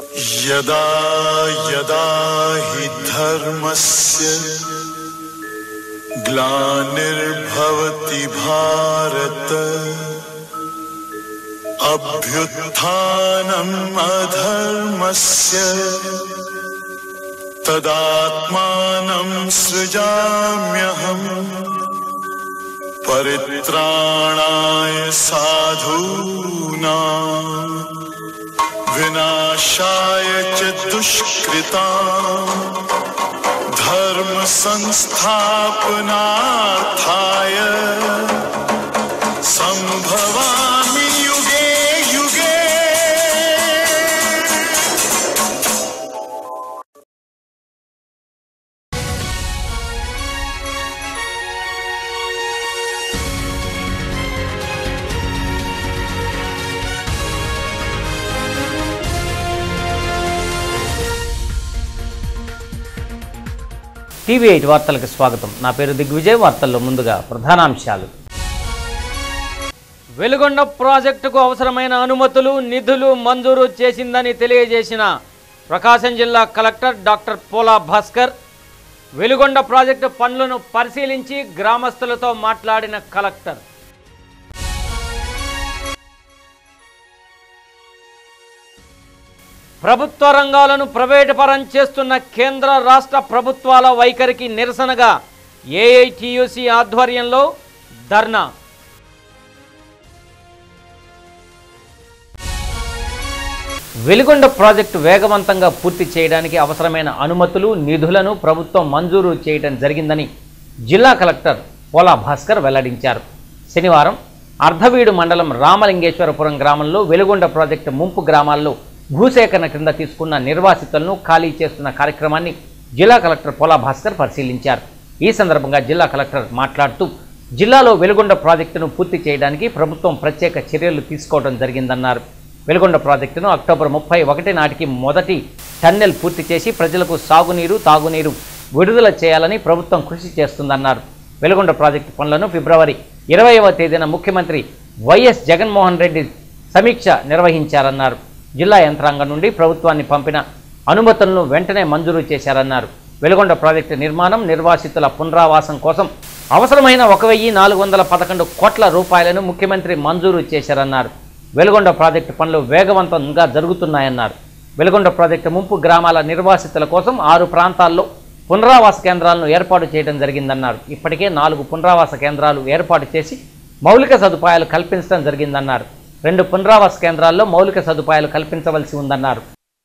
यदा यदा हि धर्मस्य ग्लानिर्भवति भारत अभ्युत्थानम् अधर्मस्य तदात्मानं सृजाम्यहम् परित्राणाय साधूनाम् विनाशाय च दुष्कृता धर्म संस्थापनार्थाय संभवामि युगे युगे టీవీ ఎయిట్ వార్తలకు స్వాగతం నా పేరు దిగ్విజయ్ వార్తల్లో ముందుగా ప్రధానాంశాలు వెలుగొండ ప్రాజెక్టుకు అవసరమైన అనుమతులు నిధులు మంజూరు చేసిందని తెలియజేసిన ప్రకాశం జిల్లా కలెక్టర్ డాక్టర్ పోలా భాస్కర్ వెలుగొండ ప్రాజెక్టు పనులను పరిశీలించి గ్రామస్తులతో మాట్లాడిన కలెక్టర్ ప్రభుత్వ రంగాలను ప్రైవేటుపరం చేస్తున్న కేంద్ర రాష్ట్ర ప్రభుత్వాల వైఖరికి నిరసనగా ఏఐటియుసి ఆధ్వర్యంలో ధర్నా వెలుగొండ ప్రాజెక్టు వేగవంతంగా పూర్తి చేయడానికి అవసరమైన అనుమతులు నిధులను ప్రభుత్వం మంజూరు చేయడం జరిగిందని జిల్లా కలెక్టర్ పోలా భాస్కర్ వెల్లడించారు శనివారం అర్ధవీడు మండలం రామలింగేశ్వరపురం గ్రామంలో వెలుగొండ ప్రాజెక్టు ముంపు గ్రామాల్లో భూసేకరణ క్రింద తీసుకున్న నిర్వాసితులను ఖాళీ చేస్తున్న కార్యక్రమాన్ని జిల్లా కలెక్టర్ పోలా భాస్కర్ పరిశీలించారు ఈ సందర్భంగా జిల్లా కలెక్టర్ మాట్లాడుతూ జిల్లాలో వెలుగొండ ప్రాజెక్టును పూర్తి చేయడానికి ప్రభుత్వం ప్రత్యేక చర్యలు తీసుకోవడం జరిగిందన్నారు వెలుగొండ ప్రాజెక్టును అక్టోబర్ ముప్పై ఒకటి నాటికి మొదటి టన్నెల్ పూర్తి చేసి ప్రజలకు సాగునీరు తాగునీరు విడుదల చేయాలని ప్రభుత్వం కృషి చేస్తుందన్నారు వెలుగొండ ప్రాజెక్టు పనులను ఫిబ్రవరి ఇరవైవ తేదీన ముఖ్యమంత్రి వైఎస్ జగన్మోహన్ రెడ్డి సమీక్ష నిర్వహించారన్నారు జిల్లా యంత్రాంగం నుండి ప్రభుత్వాన్ని పంపిన అనుమతులను వెంటనే మంజూరు చేశారన్నారు వెలుగొండ ప్రాజెక్టు నిర్మాణం నిర్వాసితుల పునరావాసం కోసం అవసరమైన ఒక వెయ్యి నాలుగు వందల పదకొండు కోట్ల రూపాయలను ముఖ్యమంత్రి మంజూరు చేశారన్నారు వెలుగొండ ప్రాజెక్టు పనులు వేగవంతంగా జరుగుతున్నాయన్నారు వెలుగొండ ప్రాజెక్టు ముంపు గ్రామాల నిర్వాసితుల కోసం ఆరు ప్రాంతాల్లో పునరావాస కేంద్రాలను ఏర్పాటు చేయడం జరిగిందన్నారు ఇప్పటికే నాలుగు పునరావాస కేంద్రాలు ఏర్పాటు చేసి మౌలిక సదుపాయాలు కల్పించడం జరిగిందన్నారు రెండు పునరావాస కేంద్రాల్లో మౌలిక సదుపాయాలు కల్పించవలసి ఉందన్నారు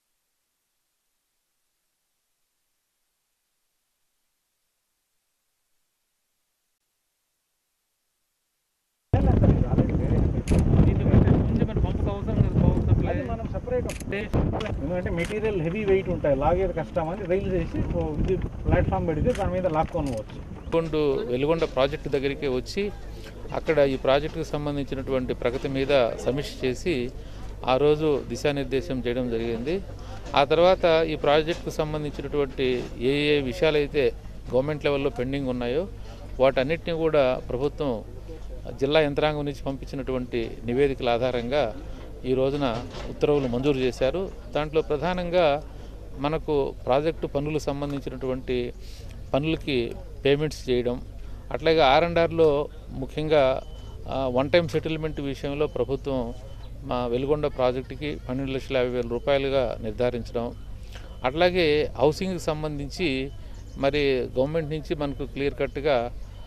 అది మనం సపరేట్ ఎందుకంటే మెటీరియల్ హెవీ వెయిట్ ఉంటాయి లాగేది కష్టం అని రైలు చేసి ఓ ఇది ప్లాట్ఫామ్ పెడితే దాని మీద లాక్కొని పోవచ్చు వెలుగొండ వెలుగొండ ప్రాజెక్టు దగ్గరికి వచ్చి అక్కడ ఈ ప్రాజెక్టుకు సంబంధించినటువంటి ప్రగతి మీద సమీక్ష చేసి ఆ రోజు దిశానిర్దేశం చేయడం జరిగింది ఆ తర్వాత ఈ ప్రాజెక్టుకు సంబంధించినటువంటి ఏ ఏ విషయాలైతే గవర్నమెంట్ లెవెల్లో పెండింగ్ ఉన్నాయో వాటన్నిటిని కూడా ప్రభుత్వం జిల్లా యంత్రాంగం నుంచి పంపించినటువంటి నివేదికల ఆధారంగా ఈ రోజున ఉత్తర్వులు మంజూరు చేశారు దాంట్లో ప్రధానంగా మనకు ప్రాజెక్టు పనులకు సంబంధించినటువంటి పనులకి పేమెంట్స్ చేయడం అట్లాగే ఆర్ అండ్ ఆర్లో ముఖ్యంగా వన్ టైం సెటిల్మెంట్ విషయంలో ప్రభుత్వం మా వెలుగొండ ప్రాజెక్టుకి పన్నెండు లక్షల యాభై వేల రూపాయలుగా నిర్ధారించడం అట్లాగే హౌసింగ్కి సంబంధించి మరి గవర్నమెంట్ నుంచి మనకు క్లియర్ కట్గా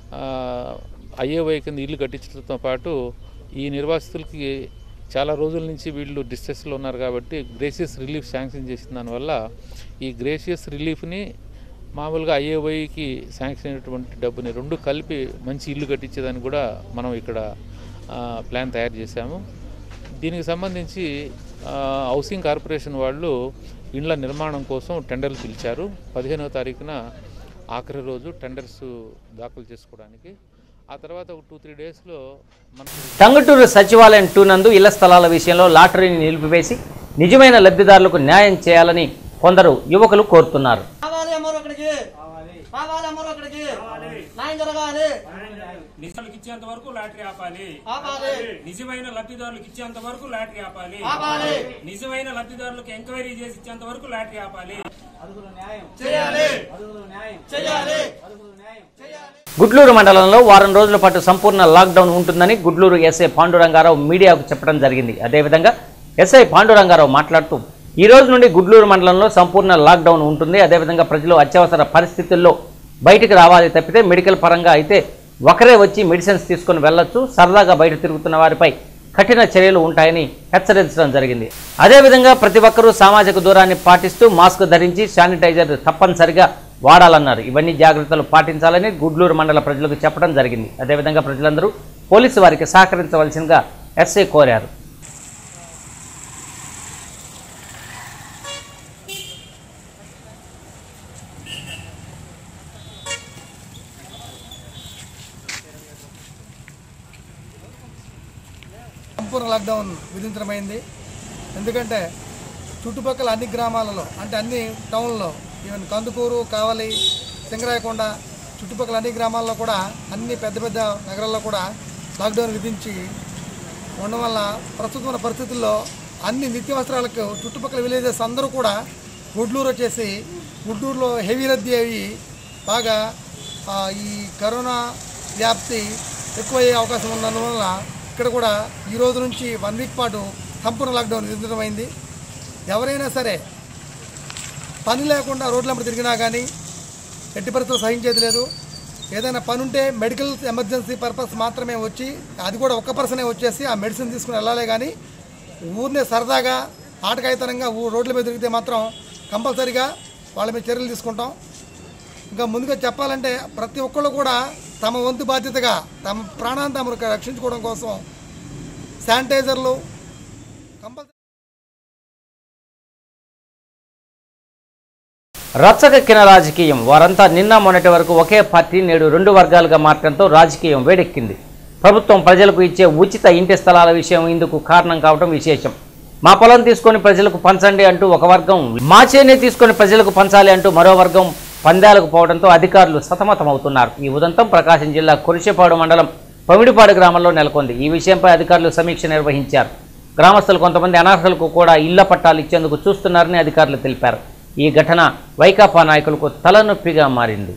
ఐఏవై కింద ఇల్లు కట్టించడంతో పాటు ఈ నిర్వాసితులకి చాలా రోజుల నుంచి వీళ్ళు డిస్ట్రెస్లో ఉన్నారు కాబట్టి గ్రేషియస్ రిలీఫ్ శాంక్షన్ చేసిన దానివల్ల ఈ గ్రేషియస్ రిలీఫ్ని మామూలుగా ఐఏవైకి శాంక్షన్ అయినటువంటి డబ్బుని రెండు కలిపి మంచి ఇల్లు కట్టించేదాన్ని కూడా మనం ఇక్కడ ఆ, ప్లాన్ తయారు చేశాము దీనికి సంబంధించి ఆ, హౌసింగ్ కార్పొరేషన్ వాళ్ళు ఇండ్ల నిర్మాణం కోసం టెండర్లు పిలిచారు పదిహేనవ తారీఖున ఆఖరి రోజు టెండర్స్ దాఖలు చేసుకోవడానికి ఆ తర్వాత ఒక టూ త్రీ డేస్లో మనకు టంగుటూరు సచివాలయం టూ నందు ఇళ్ల స్థలాల విషయంలో లాటరీని నిలిపివేసి నిజమైన లబ్ధిదారులకు న్యాయం చేయాలని కొందరు యువకులు కోరుతున్నారు రావాలి అమ్మరు అక్కడికి రావాలి అమ్మరు అక్కడికి న్యాయం జరగాలి ఇచ్చేంత వరకు లాటరీ ఆపాలి నిజమైన లబ్ధిదారులకు ఇచ్చేంత వరకు లాటరీ ఆపాలి నిజమైన లబ్ధిదారులకు ఎంక్వైరీ చేసి ఇచ్చేంత వరకు లాటరీ ఆపాలి గుడ్లూరు మండలంలో వారం రోజుల పాటు సంపూర్ణ లాక్డౌన్ ఉంటుందని గుడ్లూరు ఎస్ఐ పాండురంగారావు మీడియాకు చెప్పడం జరిగింది అదేవిధంగా ఎస్ఐ పాండురంగారావు మాట్లాడుతూ ఈ రోజు నుండి గుడ్లూరు మండలంలో సంపూర్ణ లాక్డౌన్ ఉంటుంది అదేవిధంగా ప్రజలు అత్యవసర పరిస్థితుల్లో బయటికి రావాలి తప్పితే మెడికల్ పరంగా అయితే ఒకరే వచ్చి మెడిసిన్స్ తీసుకొని వెళ్ళొచ్చు సరదాగా బయట తిరుగుతున్న వారిపై కఠిన చర్యలు ఉంటాయని హెచ్చరించడం జరిగింది అదేవిధంగా ప్రతి ఒక్కరూ సామాజిక దూరాన్ని పాటిస్తూ మాస్క్ ధరించి శానిటైజర్ తప్పనిసరిగా వాడాలన్నారు ఇవన్నీ జాగ్రత్తలు పాటించాలని గుడ్లూరు మండల ప్రజలకు చెప్పడం జరిగింది అదేవిధంగా ప్రజలందరూ పోలీసు వారికి సహకరించవలసిందిగా ఎస్ఐ కోరారు సంపూర్ణ లాక్డౌన్ విధించడమైంది ఎందుకంటే చుట్టుపక్కల అన్ని గ్రామాలలో అంటే అన్ని టౌన్లో ఈవెన్ కందుకూరు కావలి సింగరాయకొండ చుట్టుపక్కల అన్ని గ్రామాల్లో కూడా అన్ని పెద్ద పెద్ద నగరాల్లో కూడా లాక్డౌన్ విధించి ఉండడం వల్ల ప్రస్తుతం ఉన్న పరిస్థితుల్లో అన్ని నిత్యావసరాలకు చుట్టుపక్కల విలేజెస్ అందరూ కూడా గుడ్లూరు వచ్చేసి గుడ్లూరులో హెవీ రద్దీ అయ్యి బాగా ఆ, ఈ కరోనా వ్యాప్తి ఎక్కువయ్యే అవకాశం ఉన్నందువల్ల ఇక్కడ కూడా ఈ రోజు నుంచి వన్ వీక్ పాటు సంపూర్ణ లాక్డౌన్ విధించడం అయింది ఎవరైనా సరే పని లేకుండా రోడ్ల వెంబడి తిరిగినా కానీ ఎట్టి పరిస్థితులు సహించేది లేదు ఏదైనా పని ఉంటే మెడికల్ ఎమర్జెన్సీ పర్పస్ మాత్రమే వచ్చి అది కూడా ఒక్క పర్సనే వచ్చేసి ఆ మెడిసిన్ తీసుకుని వెళ్ళాలి కానీ ఊరినే సరదాగా ఆటకాయితనంగా ఊ రోడ్ల మీద తిరిగితే మాత్రం కంపల్సరీగా వాళ్ళ మీద చర్యలు తీసుకుంటాం ఇంకా ముందుగా చెప్పాలంటే ప్రతి ఒక్కళ్ళు కూడా తమ వంతు బాధ్యతగా తమ ప్రాణాన్ని తమను రక్షించుకోవడం కోసం శానిటైజర్లు కంపల్సరీ రచ్చకెక్కిన రాజకీయం వారంతా నిన్న మొన్నటి వరకు ఒకే పార్టీ నేడు రెండు వర్గాలుగా మారడంతో రాజకీయం వేడెక్కింది ప్రభుత్వం ప్రజలకు ఇచ్చే ఉచిత ఇంటి స్థలాల విషయం ఇందుకు కారణం కావడం విశేషం మా పొలం తీసుకొని ప్రజలకు పంచండి అంటూ ఒక వర్గం మా చేనే తీసుకొని ప్రజలకు పంచాలి అంటూ మరో వర్గం పందాలకు పోవడంతో అధికారులు సతమతమవుతున్నారు ఈ ఉదంతం ప్రకాశం జిల్లా కురిశెపాడు మండలం పమిడిపాడు గ్రామంలో నెలకొంది ఈ విషయంపై అధికారులు సమీక్ష నిర్వహించారు గ్రామస్తులు కొంతమంది అనర్హులకు కూడా ఇళ్ల పట్టాలు ఇచ్చేందుకు చూస్తున్నారని అధికారులు తెలిపారు ఈ ఘటన వైకాపా నాయకులకు తలనొప్పిగా మారింది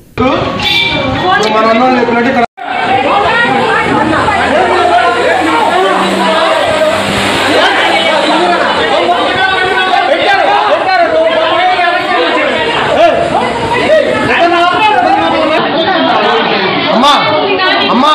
అమ్మా అమ్మా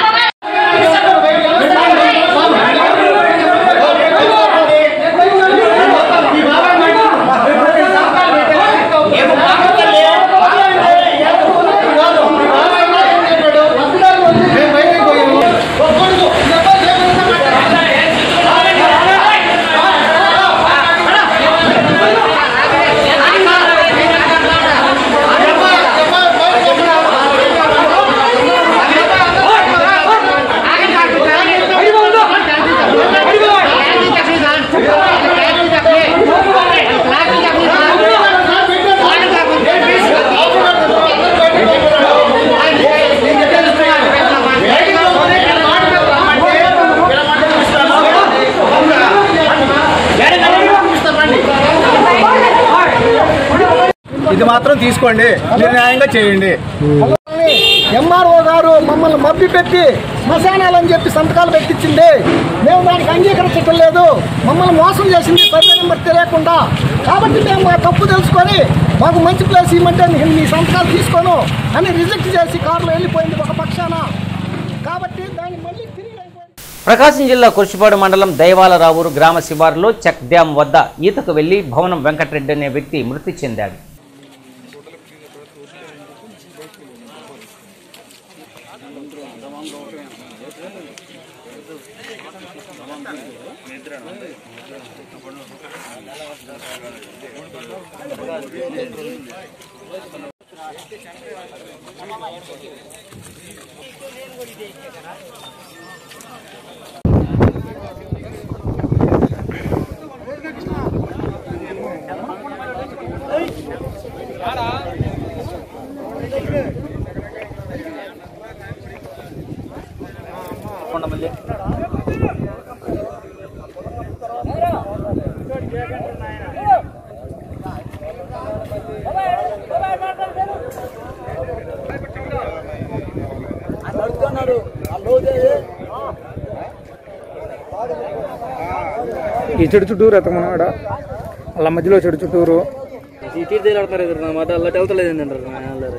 ఇది మాత్రం తీసుకోండి మీరు న్యాయంగా చేయండి ఎంఆర్ఓ గారు మమ్మల్ని మబ్బి పెట్టి శ్మశానాలని చెప్పి సంతకాలు పెట్టించింది మేము దానికి అంగీకరించటం లేదు మమ్మల్ని మోసం చేసింది సర్వే నెంబర్ తెలియకుండా కాబట్టి మేము ఆ తప్పు తెలుసుకొని మాకు మంచి ప్లేస్ ఇవ్వమంటే నేను మీ సంతకాలు తీసుకోను అని రిజెక్ట్ చేసి కారులో వెళ్ళిపోయింది ఒక పక్షాన కాబట్టి దాన్ని మళ్ళీ తిరిగి అయిపోయింది ప్రకాశం జిల్లా కుర్చిపాడు మండలం దైవాలరావూరు గ్రామ శివారులో చెక్ డ్యాం వద్ద ఈతకు వెళ్లి భవనం వెంకటరెడ్డి అనే వ్యక్తి మృతి చెందాడు ఈ చెడు చుట్టూరు ఎత్తమన్నాడ అలా మధ్యలో చెడు చుట్టూరు ఈ టీటీ ఆడతారు ఎదురు మాట అలా వెళ్తలేదు ఏంటంటారు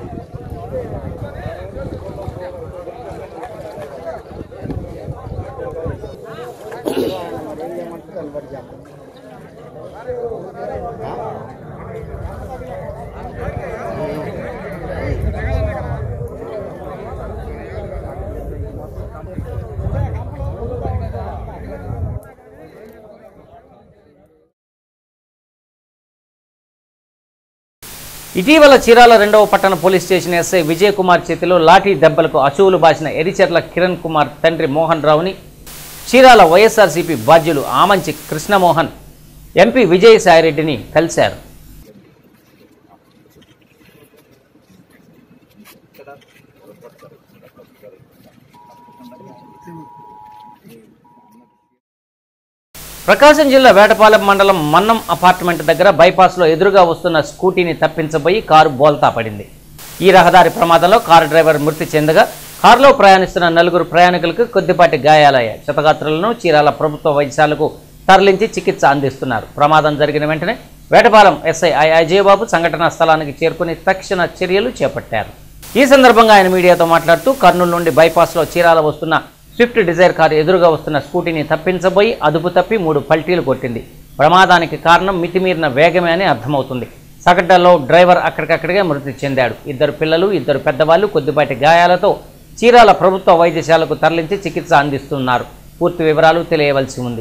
ఇటీవల చీరాల రెండవ పట్టణ police station SI Vijay Kumar చేతిలో లాఠీ దెబ్బలకు అశువులు బాసిన ఎరిచెర్ల కిరణ్ కుమార్ తండ్రి మోహన్ రావుని చీరాల వైఎస్ఆర్సీపీ బాధ్యులు ఆమంచి కృష్ణమోహన్ ఎంపీ విజయసాయిరెడ్డిని కలిశారు ప్రకాశం జిల్లా వేటపాలెం మండలం మన్నం అపార్ట్మెంట్ దగ్గర బైపాస్లో ఎదురుగా వస్తున్న స్కూటీని తప్పించబోయి కారు బోల్తా పడింది ఈ రహదారి ప్రమాదంలో కారు డ్రైవర్ మృతి చెందగా కారులో ప్రయాణిస్తున్న నలుగురు ప్రయాణికులకు కొద్దిపాటి గాయాలయ్యాయి క్షతగాత్రులను చీరాల ప్రభుత్వ వైద్యశాలకు తరలించి చికిత్స అందిస్తున్నారు ప్రమాదం జరిగిన వెంటనే వేటపాలెం ఎస్ఐ ఐ అజయబాబు సంఘటనా స్థలానికి చేరుకుని తక్షణ చర్యలు చేపట్టారు ఈ సందర్భంగా ఆయన మీడియాతో మాట్లాడుతూ కర్నూలు నుండి బైపాస్లో చీరాల వస్తున్న స్విఫ్ట్ డిజైర్ కారు ఎదురుగా వస్తున్న స్కూటీని తప్పించబోయి అదుపు తప్పి మూడు పల్టీలు కొట్టింది ప్రమాదానికి కారణం మితిమీరిన వేగమే అని అర్థమవుతుంది సగడ్డలో డ్రైవర్ అక్కడికక్కడికే మృతి చెందాడు ఇద్దరు పిల్లలు ఇద్దరు పెద్దవాళ్ళు కొద్దిపాటి గాయాలతో చీరాల ప్రభుత్వ వైద్యశాలకు తరలించి చికిత్స అందిస్తున్నారు పూర్తి వివరాలు తెలియవలసి ఉంది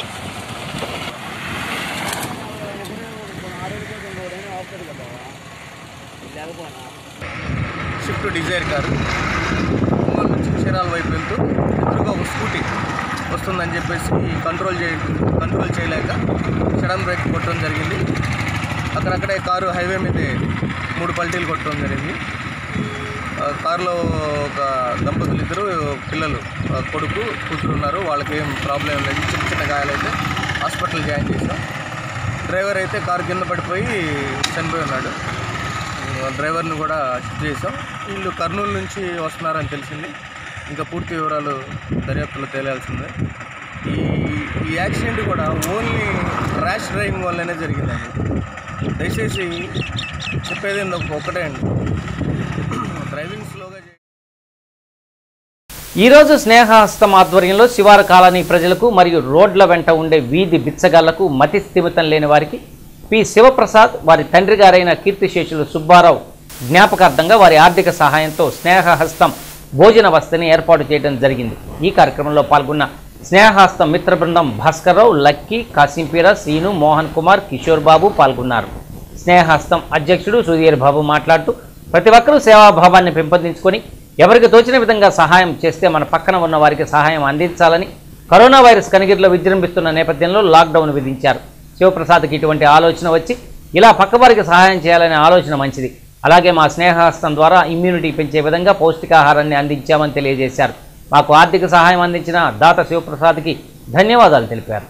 షిఫ్ట్ డిజైర్ కారు ఒంగోలు నుంచి చీరాల వైపు వెళ్తూ ఎదురుగా ఒక స్కూటీ వస్తుందని చెప్పేసి కంట్రోల్ చేయ కంట్రోల్ చేయలేక సడన్ బ్రేక్ కొట్టడం జరిగింది అక్కడక్కడే కారు హైవే మీదే మూడు పల్టీలు కొట్టడం జరిగింది ఆ, కారులో ఒక దంపతులు ఇద్దరు పిల్లలు ఆ, కొడుకు కూతురు ఉన్నారు వాళ్ళకి ఏం ప్రాబ్లం ఏం లేదు చిన్న చిన్న గాయాలైతే హాస్పిటల్ జాయిన్ చేసాం డ్రైవర్ అయితే కారు కింద పడిపోయి చనిపోయి ఉన్నాడు డ్రైవర్ని కూడా షిఫ్ట్ చేసాం వీళ్ళు కర్నూలు నుంచి వస్తున్నారని తెలిసింది ఇంకా పూర్తి వివరాలు దర్యాప్తులో తేలాల్సిందే ఈ ఈ యాక్సిడెంట్ కూడా ఓన్లీ ర్యాష్ డ్రైవింగ్ వల్లనే జరిగిందండి దయచేసి చెప్పేది ఏందో ఒకటే అండి డ్రైవింగ్ స్లోగా చేయండి ఈరోజు స్నేహహస్తం ఆధ్వర్యంలో శివారు కాలనీ ప్రజలకు మరియు రోడ్ల వెంట ఉండే వీధి బిచ్చగాళ్లకు మతి స్థిమితం లేని వారికి పి శివప్రసాద్ వారి తండ్రి గారైన కీర్తిశేషులు సుబ్బారావు జ్ఞాపకార్థంగా వారి ఆర్థిక సహాయంతో స్నేహహస్తం భోజన వసతిని ఏర్పాటు చేయడం జరిగింది ఈ కార్యక్రమంలో పాల్గొన్న స్నేహహస్తం మిత్ర బృందం భాస్కర్రావు లక్కీ కాసింపీర శ్రీను మోహన్ కుమార్ కిషోర్ బాబు పాల్గొన్నారు స్నేహహస్తం అధ్యక్షుడు సుధీర్ బాబు మాట్లాడుతూ ప్రతి ఒక్కరూ సేవాభావాన్ని పెంపొందించుకొని ఎవరికి తోచిన విధంగా సహాయం చేస్తే మన పక్కన ఉన్న వారికి సహాయం అందించాలని కరోనా వైరస్ కనిగిరిలో విజృంభిస్తున్న నేపథ్యంలో లాక్డౌన్ విధించారు శివప్రసాద్కి ఇటువంటి ఆలోచన వచ్చి ఇలా పక్కవారికి సహాయం చేయాలనే ఆలోచన మంచిది అలాగే మా స్నేహహస్తం ద్వారా ఇమ్యూనిటీ పెంచే విధంగా పౌష్టికాహారాన్ని అందించామని తెలియజేశారు మాకు ఆర్థిక సహాయం అందించిన దాత శివప్రసాద్కి ధన్యవాదాలు తెలిపారు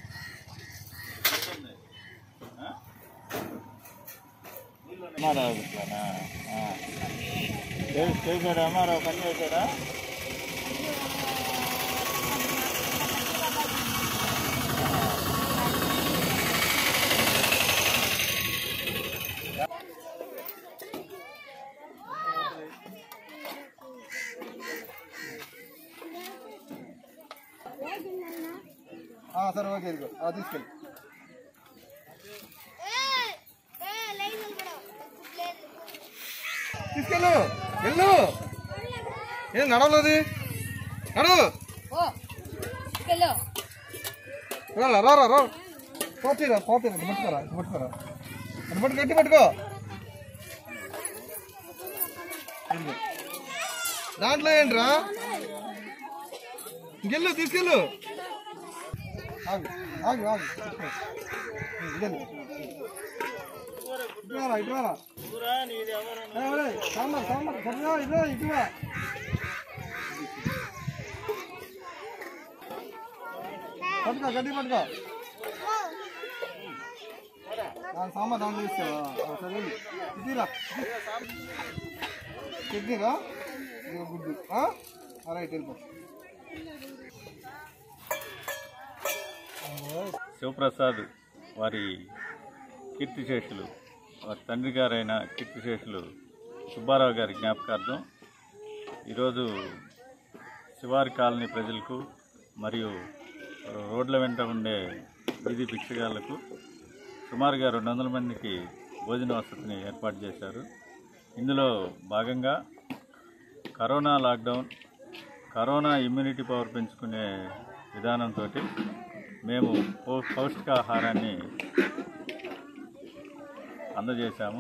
సరే ఓకే ఇదిగో ఆ, తీసుకెళ్ళి తీసుకెళ్ళు వెళ్ళు ఏం నడవలేదు నడు రా రా రా రా పోతీరా పోతీరా ఇటు పట్టుకోరా ఇటు పట్టుకోరా ఇటు పట్టు గట్టి పట్టుకో ఇదిగో. దాంట్లో ఏంట్రా ఇంకెళ్ళు తీసుకెళ్ళు ఆగు ఆగు ఆగు ఇదండి ఇటురా ఇటురా సాంబార్ సాంబార్ సరిగా ఇటురా ఇటురా పట్టుకో గడ్డి పట్టుకో ఆ, సాంబార్ దాంట్లో ఇస్తావా ఆ, సరే ఇటీరా చట్నీరా ఇదిగో గుడ్డు ఆ? ఆ, రైట్ వెళ్ళిపో శివప్రసాద్ వారి కీర్తిశేషులు వారి తండ్రి గారైన కీర్తిశేషులు సుబ్బారావు గారి జ్ఞాపకార్థం ఈరోజు శివారి కాలనీ ప్రజలకు మరియు రోడ్ల వెంట ఉండే వీధి భిక్షగాళ్లకు సుమారుగా రెండు వందల మందికి భోజన వసతిని ఏర్పాటు చేశారు ఇందులో భాగంగా corona lockdown corona immunity power పెంచుకునే విధానంతో మేము పౌ పౌష్టికాహారాన్ని అందజేశాము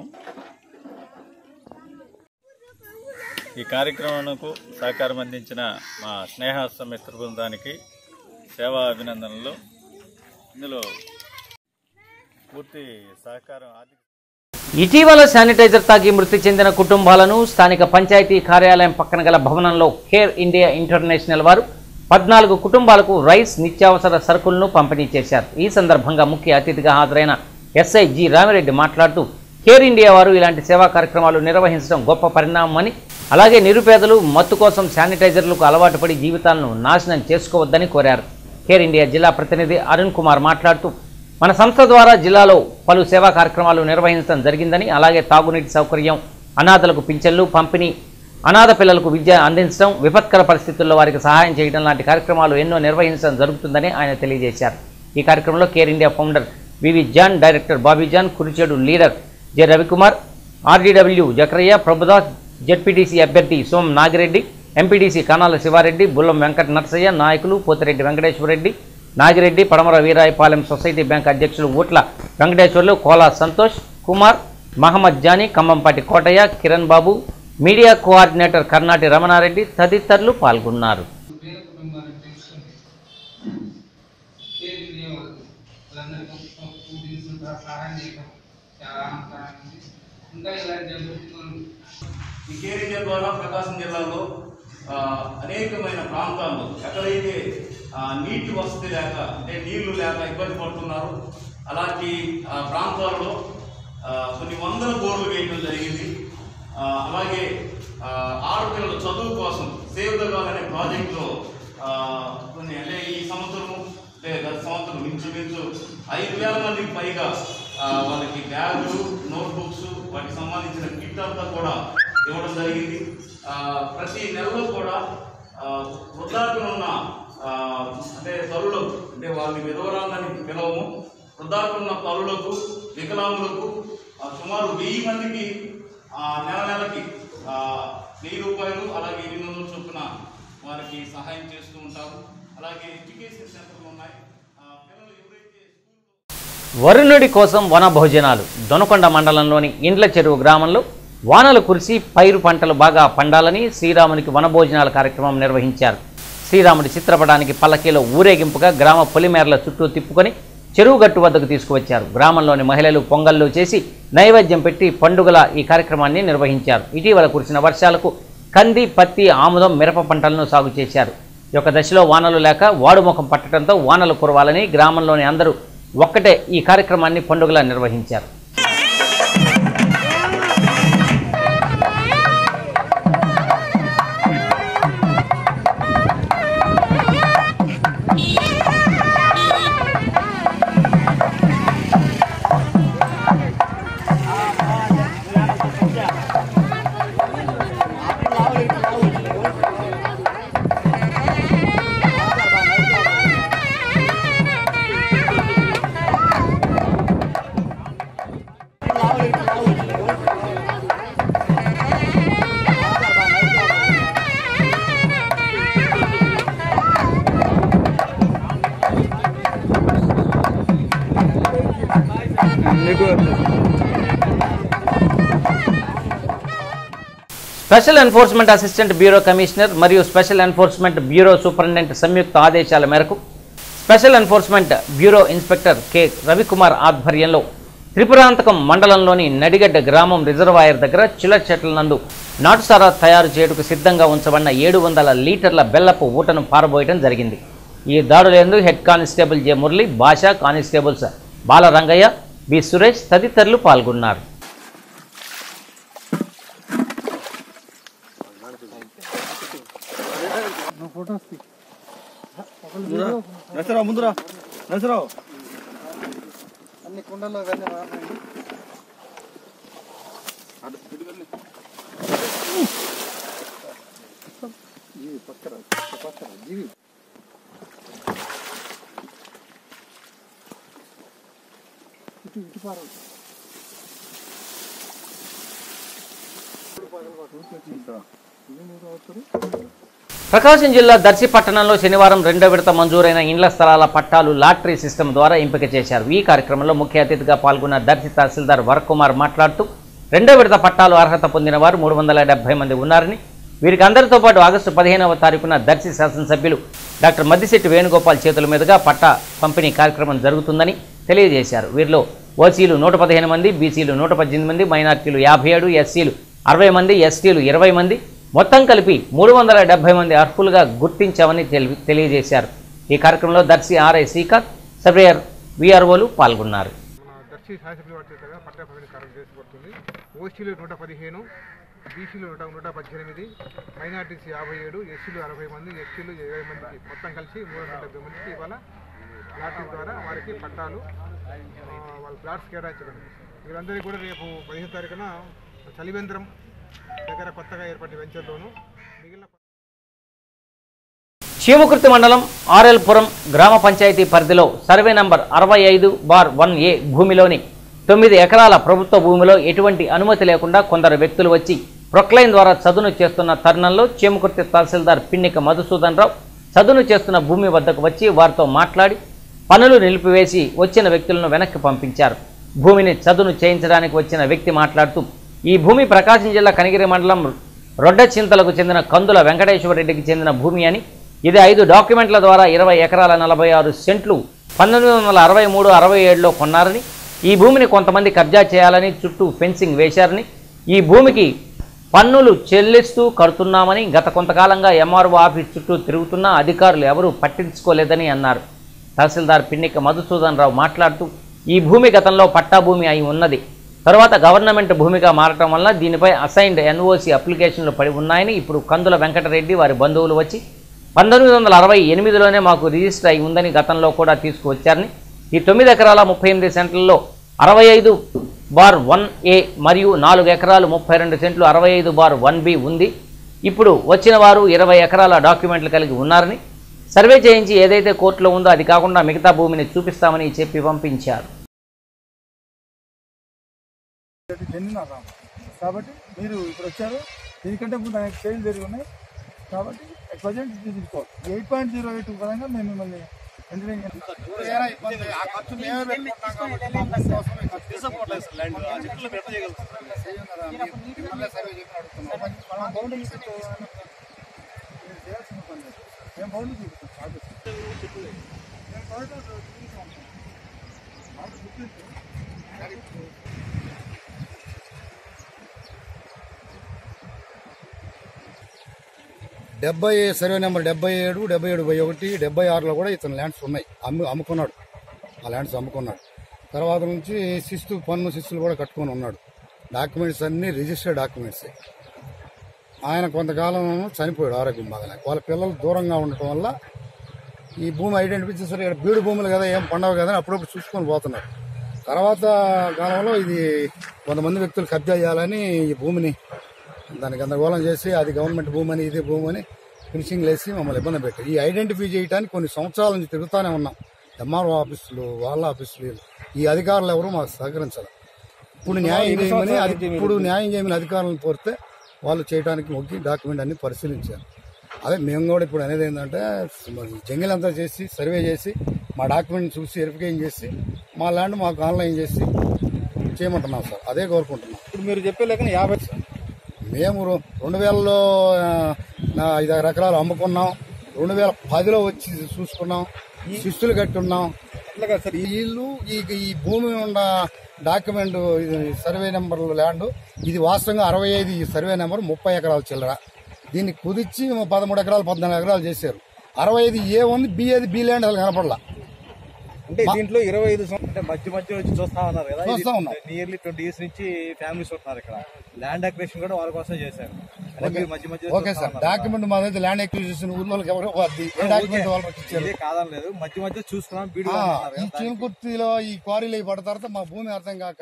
ఈ కార్యక్రమంకు సహకారం అందించిన మా స్నేహస్త మిత్ర బృందానికి సేవా అభినందనలు ఇందులో పూర్తి సహకారం ఆర్థిక ఇటీవల శానిటైజర్ తాగి మృతి చెందిన కుటుంబాలను స్థానిక పంచాయతీ కార్యాలయం పక్కన గల భవనంలో కేర్ ఇండియా ఇంటర్నేషనల్ వారు పద్నాలుగు కుటుంబాలకు రైస్ నిత్యావసర సరుకులను పంపిణీ చేశారు ఈ సందర్భంగా ముఖ్య అతిథిగా హాజరైన ఎస్ఐ జి రామిరెడ్డి మాట్లాడుతూ కేర్ ఇండియా వారు ఇలాంటి సేవా కార్యక్రమాలు నిర్వహించడం గొప్ప పరిణామమని అలాగే నిరుపేదలు మత్తు కోసం శానిటైజర్లకు అలవాటు పడి జీవితాలను నాశనం చేసుకోవద్దని కోరారు కేర్ ఇండియా జిల్లా ప్రతినిధి అరుణ్ కుమార్ మాట్లాడుతూ మన సంస్థ ద్వారా జిల్లాలో పలు సేవా కార్యక్రమాలు నిర్వహించడం జరిగిందని అలాగే తాగునీటి సౌకర్యం అనాథలకు పింఛన్లు పంపిణీ అనాథ పిల్లలకు విద్య అందించడం విపత్కర పరిస్థితుల్లో వారికి సహాయం చేయడం లాంటి కార్యక్రమాలు ఎన్నో నిర్వహించడం జరుగుతుందని ఆయన తెలియజేశారు ఈ కార్యక్రమంలో care India founder V V John director Bobby John Kurichedu leader J Ravikumar RDW Jakarayya Prabhudas ZPTC అభ్యర్థి సోమ్ నాగిరెడ్డి ఎంపీడీసీ కనాల శివారెడ్డి బుల్లం వెంకట నరసయ్య నాయకులు పోతిరెడ్డి వెంకటేశ్వరరెడ్డి నాగిరెడ్డి పడమర వీరాయపాలెం సొసైటీ బ్యాంక్ అధ్యక్షులు Ootla Venkateswarlu Kola Santosh Kumar Mohammed Johnny Khammampati Kotaiah Kiran Babu media coordinator Karnati Ramanareddy తదితరులు పాల్గొన్నారు సహాయం చేయడం చాలా ఆనందకరంగా ఉంది ఇంకా ఇలాంటి జరుగుతుంది ఈ కేర్ ఇండియా ద్వారా ప్రకాశం జిల్లాలో ఆ, అనేకమైన ప్రాంతాల్లో ఎక్కడైతే ఆ, నీటి వసతి లేక అంటే నీళ్లు లేక ఇబ్బంది పడుతున్నారు అలాంటి ఆ, ప్రాంతాల్లో ఆ, కొన్ని వందల బోర్లు వేయడం జరిగింది ఆ, అలాగే ఆ, ఆడపిల్లల చదువు కోసం సేవ్ ద గర్ల్ అనే ప్రాజెక్టులో ఆ, కొన్ని అంటే ఈ సంవత్సరం అంటే గత సంవత్సరం ఇంచుమించు ఐదు వేల మందికి పైగా ఆ, వాళ్ళకి బ్యాగులు నోట్బుక్స్ వాటికి సంబంధించిన కిట్ అంతా కూడా ఇవ్వడం జరిగింది ఆ, ప్రతి నెలలో కూడా ఆ, వృద్ధాప్యం ఉన్న ఆ, అంటే తల్లులకు అంటే వాళ్ళని విధవరాలని పిలవము వృద్ధాప్యం ఉన్న తల్లులకు వికలాంగులకు ఆ, సుమారు వెయ్యి మందికి ఆ, నెల నెలకి ఆ, వెయ్యి రూపాయలు అలాగే ఎనిమిది వందల చొప్పున వారికి సహాయం చేస్తూ ఉంటారు అలాగే ఎడ్యుకేషన్ సెంటర్లు ఉన్నాయి ఆ, పిల్లలు ఎవరైతే వరుణుడి కోసం వన భోజనాలు దొనకొండ మండలంలోని ఇండ్ల చెరువు గ్రామంలో వానలు కురిసి పైరు పంటలు బాగా పండాలని శ్రీరామునికి వనభోజనాల కార్యక్రమం నిర్వహించారు శ్రీరాముడి చిత్రపటానికి పల్లకీలో ఊరేగింపుగా గ్రామ పొలిమేరల చుట్టూ తిప్పుకొని చెరువు గట్టు వద్దకు తీసుకువచ్చారు గ్రామంలోని మహిళలు పొంగళ్ళు చేసి నైవేద్యం పెట్టి పండుగల ఈ కార్యక్రమాన్ని నిర్వహించారు ఇటీవల కురిసిన వర్షాలకు కంది పత్తి ఆముదం మిరప పంటలను సాగు చేశారు ఈ యొక్క దశలో వానలు లేక వాడుముఖం పట్టడంతో వానలు కురవాలని గ్రామంలోని అందరూ ఒక్కటే ఈ కార్యక్రమాన్ని పండుగలా నిర్వహించారు special enforcement assistant bureau commissioner మరియు స్పెషల్ ఎన్ఫోర్స్మెంట్ బ్యూరో సూపరింటెండెంట్ సంయుక్త ఆదేశాల మేరకు special enforcement bureau inspector K Ravikumar ఆధ్వర్యంలో త్రిపురాంతకం మండలంలోని నడిగడ్డ గ్రామం రిజర్వాయర్ దగ్గర చిల్లర్ చెట్ల నందు నాటుసారా తయారు చేయుటకు సిద్ధంగా ఉంచబడిన ఏడు వందల లీటర్ల బెల్లపు ఊటను పారబోయడం జరిగింది ఈ దాడులందు head constable J Murali Basha constables Balarangayya B Suresh తదితరులు పాల్గొన్నారు నరసరావు ముందురా నరసరావు అన్ని కుండల్లో ఇవన్నీ వాడినాయండి జీవి పక్కన పక్కన జీవి ఇటు ఇటు పారు ప్రకాశం జిల్లా దర్శి పట్టణంలో శనివారం రెండో విడత మంజూరైన ఇండ్ల స్థలాల పట్టాలు లాటరీ సిస్టమ్ ద్వారా ఎంపిక చేశారు ఈ కార్యక్రమంలో ముఖ్య అతిథిగా పాల్గొన్న దర్శి తహసీల్దార్ వరకుమార్ మాట్లాడుతూ రెండో విడత పట్టాలు అర్హత పొందిన వారు మూడు వందల డెబ్బై మంది ఉన్నారని వీరికి అందరితో పాటు ఆగస్టు పదిహేనవ తారీఖున దర్శి శాసనసభ్యులు డాక్టర్ మద్దిశెట్టి వేణుగోపాల్ చేతుల మీదుగా పట్టా పంపిణీ కార్యక్రమం జరుగుతుందని తెలియజేశారు వీరిలో ఓసీలు నూట పదిహేను మంది బీసీలు నూట పద్దెనిమిది మంది మైనార్టీలు యాభై ఏడు ఎస్సీలు అరవై మంది ఎస్టీలు ఇరవై మంది మొత్తం కలిపి మూడు వందల డెబ్బై మంది అర్హులుగా గుర్తించామని తెలి- తెలియజేశారు ఈ కార్యక్రమంలో దర్శి ఆర్ఐ శ్రీకాంత్ సర్వేయర్ విఆర్ఓలు పాల్గొన్నారు దర్శి శాసనసభ్యుల వారి చేతగా పట్టా పంపిణీ కార్యక్రమం చేపడుతుంది ఓసీలు నూట పదిహేను బీసీలు నూట నూట పద్దెనిమిది మైనార్టీస్ యాభై ఏడు ఎస్సీలు అరవై మంది ఎస్టీలు ఇరవై మందికి మొత్తం కలిసి మూడు వందల డెబ్బై మందికి ఇవాళ లాటరీ ద్వారా వారికి పట్టాలు ఆ, వాళ్ళ ప్లాట్స్ కేటాయించడం వీళ్ళందరికీ కూడా రేపు పదిహేను తారీఖున చలివేంద్రం దగ్గర కొత్తగా ఏర్పడిన వెంచర్లోను మిగిలిన చీమకుర్తి మండలం ఆర్ఎల్పురం గ్రామ పంచాయతీ పరిధిలో సర్వే నంబర్ అరవై ఐదు బార్ వన్ ఏ భూమిలోని తొమ్మిది ఎకరాల ప్రభుత్వ భూమిలో ఎటువంటి అనుమతి లేకుండా కొందరు వ్యక్తులు వచ్చి ప్రొక్లైన్ ద్వారా చదును చేస్తున్న తరుణంలో చీమకుర్తి తహసీల్దార్ పిన్నిక మధుసూదన్ రావు చదును చేస్తున్న భూమి వద్దకు వచ్చి వారితో మాట్లాడి పనులు నిలిపివేసి వచ్చిన వ్యక్తులను వెనక్కి పంపించారు భూమిని చదును చేయించడానికి వచ్చిన వ్యక్తి మాట్లాడుతూ ఈ భూమి ప్రకాశం జిల్లా కనిగిరి మండలం రొడ్డ చింతలకు చెందిన కందుల వెంకటేశ్వరరెడ్డికి చెందిన భూమి అని ఇది ఐదు డాక్యుమెంట్ల ద్వారా ఇరవై ఎకరాల నలభై ఆరు సెంట్లు పంతొమ్మిది వందల అరవై మూడు అరవై ఏడులో కొన్నారని ఈ భూమిని కొంతమంది కబ్జా చేయాలని చుట్టూ ఫెన్సింగ్ వేశారని ఈ భూమికి పన్నులు చెల్లిస్తూ కడుతున్నామని గత కొంతకాలంగా ఎంఆర్ఓ ఆఫీస్ చుట్టూ తిరుగుతున్నా అధికారులు ఎవరూ పట్టించుకోలేదని అన్నారు తహసీల్దార్ పిన్నిక మధుసూదన్ రావు మాట్లాడుతూ ఈ భూమి గతంలో పట్టా భూమి అయి ఉన్నది తరువాత గవర్నమెంట్ భూమిగా మారటం వల్ల దీనిపై అసైన్డ్ ఎన్ఓసి అప్లికేషన్లు పడి ఉన్నాయని ఇప్పుడు కందుల వెంకటరెడ్డి వారి బంధువులు వచ్చి పంతొమ్మిది వందల అరవై ఎనిమిదిలోనే మాకు రిజిస్టర్ అయి ఉందని గతంలో కూడా తీసుకువచ్చారని ఈ తొమ్మిది ఎకరాల ముప్పై ఎనిమిది సెంట్లలో అరవై ఐదు బార్ వన్ ఏ మరియు నాలుగు ఎకరాలు ముప్పై రెండు సెంట్లు అరవై ఐదు బార్ వన్ బి ఉంది ఇప్పుడు వచ్చిన వారు ఇరవై ఎకరాల డాక్యుమెంట్లు కలిగి ఉన్నారని సర్వే చేయించి ఏదైతే కోర్టులో ఉందో అది కాకుండా మిగతా భూమిని చూపిస్తామని చెప్పి పంపించారు చెందిన కాబట్టి మీరు ఇప్పుడు వచ్చారు దీనికంటే ముందు అనేక చేంజ్ జరిగి ఉన్నాయి కాబట్టి ప్రజెంట్ తీసుకోవాలి ఎయిట్ పాయింట్ జీరో ఎయిట్ పరంగా మేము మిమ్మల్ని ఎంజనీరింగ్ డెబ్బై సర్వే నెంబర్ డెబ్బై ఏడు డెబ్బై ఏడు బై ఒకటి డెబ్బై ఆరులో కూడా ఇతను ల్యాండ్స్ ఉన్నాయి అమ్ము అమ్ముకున్నాడు ఆ ల్యాండ్స్ అమ్ముకున్నాడు తర్వాత నుంచి శిస్తు పన్ను శిస్తులు కూడా కట్టుకొని ఉన్నాడు డాక్యుమెంట్స్ అన్ని రిజిస్టర్డ్ డాక్యుమెంట్స్ ఆయన కొంతకాలం చనిపోయాడు ఆరోగ్యం బాగాలేక వాళ్ళ పిల్లలు దూరంగా ఉండటం వల్ల ఈ భూమి ఐడెంటిఫై చేశారు ఇక్కడ బీడు భూములు కదా ఏం పండవు కదా అని అప్పుడప్పుడు చూసుకొని పోతున్నారు తర్వాత కాలంలో ఇది కొంతమంది వ్యక్తులు కబ్జా చేయాలని ఈ భూమిని దాన్ని గందరగోళం చేసి అది గవర్నమెంట్ భూమి అని ఇది భూమి అని ఫినిషింగ్ వేసి మమ్మల్ని ఇబ్బంది పెట్టారు ఈ ఐడెంటిఫై చేయడానికి కొన్ని సంవత్సరాల నుంచి తిరుగుతూనే ఉన్నాం ఎంఆర్ఓ ఆఫీసులు వాళ్ళ ఆఫీసులు వీళ్ళు. ఈ అధికారులు ఎవరు మాకు సహకరించాలి ఇప్పుడు న్యాయం చేయమని అది ఇప్పుడు న్యాయం చేయమని అధికారులను కోరితే వాళ్ళు చేయడానికి మొగ్గి డాక్యుమెంట్ అన్ని పరిశీలించారు అదే మేము కూడా ఇప్పుడు అనేది ఏంటంటే జంగిల్ అంతా చేసి సర్వే చేసి మా డాక్యుమెంట్ చూసి వెరిఫికేషన్ చేసి మా ల్యాండ్ మాకు ఆన్లైన్ చేసి చేయమంటున్నాం సార్ అదే కోరుకుంటున్నాం ఇప్పుడు మీరు చెప్పే లెక్కన యాభై మేము రె- రెండు వేలలో ఆ, నా ఐదారు ఎకరాలు అమ్ముకున్నాం రెండు వేల పదిలో వచ్చి చూసుకున్నాం శిస్తులు కట్టి ఉన్నాం అట్లాగా సార్ వీళ్ళు ఈ ఈ భూమి ఉన్న డాక్యుమెంట్ ఇది సర్వే నెంబర్ ల్యాండ్ ఇది వాస్తవంగా అరవై ఐదు ఈ సర్వే నెంబర్ ముప్పై ఎకరాల చిల్లర దీన్ని కుదిర్చి పదమూడు ఎకరాలు పద్నాలుగు ఎకరాలు చేశారు అరవై ఐదు ఏ ఉంది బి అది బి ల్యాండ్ అసలు కనపడలా అంటే దీంట్లో ఇరవై ఐదు సంవత్సరాలు అంటే మధ్య మధ్య వచ్చి చూస్తా ఉన్నారు కదా చూస్తా ఉన్నాం. నియర్లీ ట్వంటీ ఇయర్స్ నుంచి ఫ్యామిలీస్ ఉంటున్నారు ఇక్కడ ల్యాండ్ అక్వేషన్ కూడా వాళ్ళ కోసం చేశారు అంటే మీరు మధ్య మధ్య ఓకే సార్ డాక్యుమెంట్ మా దగ్గర ల్యాండ్ ఎక్విజిషన్ ఊర్లోకి ఎవరు అది ఏ డాక్యుమెంట్ వాళ్ళకి ఇచ్చారు ఇదే కాదనలేదు మధ్య మధ్య చూస్తున్నాం బీడు ఆ, అంటున్నారు ఈ కదా, చిలుకుర్తిలో ఈ క్వారీలు అవి పడిన తర్వాత మా భూమి అర్థం కాక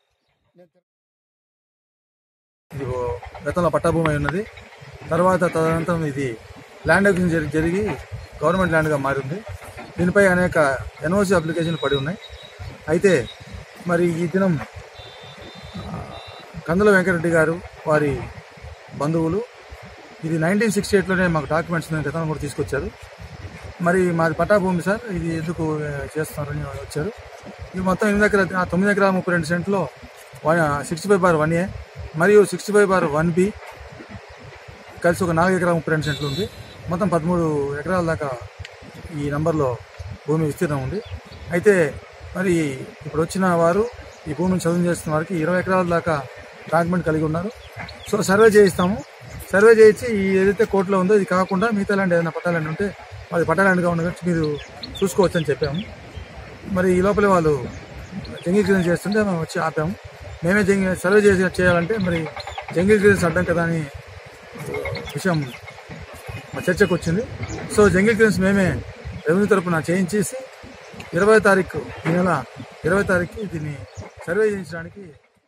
ఇది ఓ గతంలో పట్టాభూమి అయి ఉన్నది తర్వాత తదనంతరం ఇది ల్యాండ్ అక్విజిషన్ జరి- జరిగి గవర్నమెంట్ ల్యాండ్గా మారింది దీనిపై అనేక ఎన్ఓసి అప్లికేషన్లు పడి ఉన్నాయి అయితే మరి ఈ దినం ఆ, కందుల వెంకటరెడ్డి గారు వారి బంధువులు ఇది నైన్టీన్ సిక్స్టీ ఎయిట్లోనే మాకు డాక్యుమెంట్స్ గతంలో కూడా తీసుకొచ్చారు మరి మాది పట్టాభూమి సార్ ఇది ఎందుకు ఆ, చేస్తున్నారని వచ్చారు ఇది మొత్తం ఎనిమిది ఎకరాల ఆ, తొమ్మిది ఎకరాల ముప్పై రెండు సెంట్లో sixty five bar one A మరియు sixty five bar one B కలిసి ఒక నాలుగు ఎకరాల ముప్పై రెండు సెంట్లు ఉంది మొత్తం పదమూడు ఎకరాల దాకా ఈ నంబర్లో భూమి విస్తీర్ణం ఉంది అయితే మరి ఇప్పుడు వచ్చిన వారు ఈ భూమిని చదువు చేస్తున్న వారికి ఇరవై ఎకరాల దాకా డాక్యుమెంట్ కలిగి ఉన్నారు సో సర్వే చేయిస్తాము సర్వే చేయించి ఈ ఏదైతే కోర్టులో ఉందో ఇది కాకుండా మిగతా ల్యాండ్ ఏదైనా పట్టా ల్యాండ్ ఉంటే అది పట్టా ల్యాండ్గా ఉన్నట్టు మీరు చూసుకోవచ్చని చెప్పాము మరి ఈ లోపలే వాళ్ళు జంగిల్ క్లీన్ చేస్తుంటే మేము వచ్చి ఆపాము మేమే జంగి సర్వే చేసి చేయాలంటే మరి జంగిల్ క్లీన్స్ అడ్డం కదా అని విషయం మా చర్చకు వచ్చింది సో జంగిల్ క్లీన్స్ మేమే రెవెన్యూ తరపున చేయించేసి ఇరవై తారీఖు ఈ నెల ఇరవై తారీఖు దీన్ని సర్వే చేయించడానికి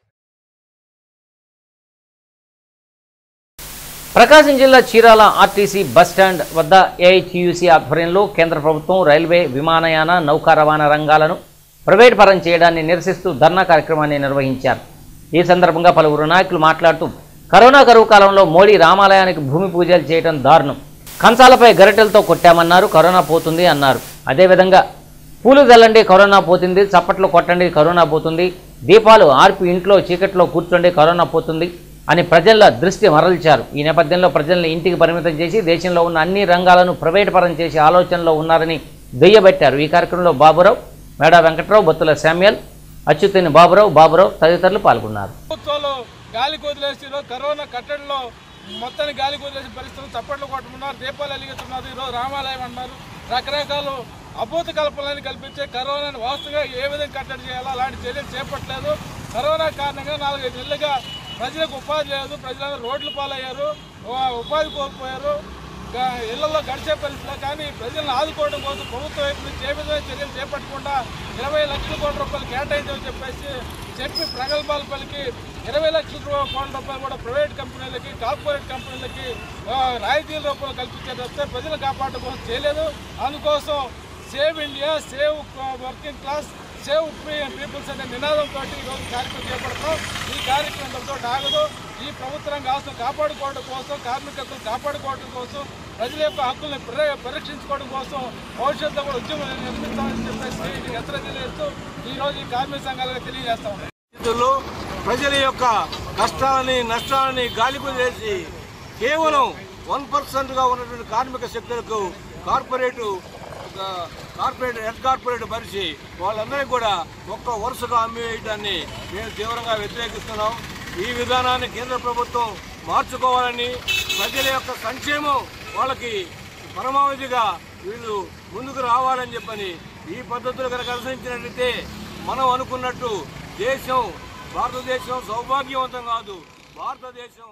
ప్రకాశం జిల్లా చీరాల ఆర్టీసీ బస్టాండ్ వద్ద ఏఐటీయూసీ ఆధ్వర్యంలో కేంద్ర ప్రభుత్వం రైల్వే విమానయాన నౌకా రవాణా రంగాలను ప్రైవేట్ పరం చేయడాన్ని నిరసిస్తూ ధర్నా కార్యక్రమాన్ని నిర్వహించారు ఈ సందర్భంగా పలువురు నాయకులు మాట్లాడుతూ కరోనా కరువు కాలంలో మోడీ రామాలయానికి భూమి పూజలు చేయడం దారుణం కంచాలపై గరిటెలతో కొట్టామన్నారు కరోనా పోతుంది అన్నారు అదేవిధంగా పూలు చల్లండి కరోనా పోతుంది చప్పట్లు కొట్టండి కరోనా పోతుంది దీపాలు ఆర్పి ఇంట్లో చీకట్లో కూర్చోండి కరోనా పోతుంది అని ప్రజల దృష్టి మరల్చారు ఈ నేపథ్యంలో ప్రజల్ని ఇంటికి పరిమితం చేసి దేశంలో ఉన్న అన్ని రంగాలను ప్రైవేట్ పరం చేసే ఆలోచనలో ఉన్నారని దుయ్యబట్టారు ఈ కార్యక్రమంలో బాబురావు మేడా వెంకట్రావు బొత్తుల శామ్యల్ అచ్యుతని బాబురావు బాబురావు తదితరులు పాల్గొన్నారు ప్రభుత్వాలు గాలి వదిలేసిరు కరోనా కట్టడిలో మొత్తాన్ని గాలి వదిలేసి పరిస్థితులు చప్పట్లు కొట్టుకున్నారు దీపాలు వెలిగిస్తున్నారు ఈరోజు రామాలయం అన్నారు రకరకాల అభూత కల్పనలను కల్పించే కరోనాను వాస్తవంగా ఏ విధంగా కట్టడి చేయాలో అలాంటి చర్యలు చేపట్టలేదు కరోనా కారణంగా నాలుగైదు నెలలుగా ప్రజలకు ఉపాధి లేదు ప్రజలందరూ రోడ్లు పాలయ్యారు ఉ- ఉపాధి కోల్పోయారు గా- ఇళ్లలో గడిచే పరిస్థితులు కానీ ప్రజలను ఆదుకోవడం కోసం ప్రభుత్వం వైపు నుంచి ఏ విధమైన చర్యలు చేపట్టకుండా ఇరవై లక్షల కోట్ల రూపాయలు కేటాయించమని చెప్పేసి చెప్పి ప్రగల్భాలు పలికి ఇరవై లక్షల రూ- కోట్ల రూపాయలు కూడా ప్రైవేట్ కంపెనీలకి కార్పొరేట్ కంపెనీలకి ఆ, రాయితీల రూపంలో కల్పించే తప్పితే ప్రజలు కాపాడడం కోసం చేయలేదు అందుకోసం save India save working class save peoples అనే నినాదంతో ఈరోజు కార్యక్రమం చేపడతాం ఈ కార్యక్రమంతో ఆగదు ఈ ప్రభుత్వ రంగ ఆస్తులు కాపాడుకోవడం కోసం కార్మిక హక్కులు కాపాడుకోవడం కోసం ప్రజల యొక్క హక్కుల్ని పరిర- పరిరక్షించుకోవడం కోసం భవిష్యత్తులో కూడా ఉద్యమం నిర్మిస్తామని చెప్పేసి హెచ్చరిక తెలియజేస్తూ ఈ రోజు ఈ కార్మిక సంఘాలకు తెలియజేస్తా ఉన్నాం పరిస్థితుల్లో ప్రజల యొక్క కష్టాలని నష్టాలని గాలి కుదిరేసి కేవలం వన్ పర్సెంట్గా ఉన్నటువంటి కార్మిక శక్తులకు కార్పొరేటు ఒక కార్పొరేట్ హెడ్ కార్పొరేట్ పరిచి వాళ్ళందరికీ కూడా ఒక్క వరుసగా అమ్మివేయడాన్ని మేము తీవ్రంగా వ్యతిరేకిస్తున్నాం ఈ విధానాన్ని కేంద్ర ప్రభుత్వం మార్చుకోవాలని ప్రజల యొక్క సంక్షేమం వాళ్ళకి పరమావధిగా వీళ్ళు ముందుకు రావాలని చెప్పని ఈ పద్ధతులు కనుక అనుసరించినట్లయితే మనం అనుకున్నట్టు దేశం భారతదేశం సౌభాగ్యవంతం కాదు భారతదేశం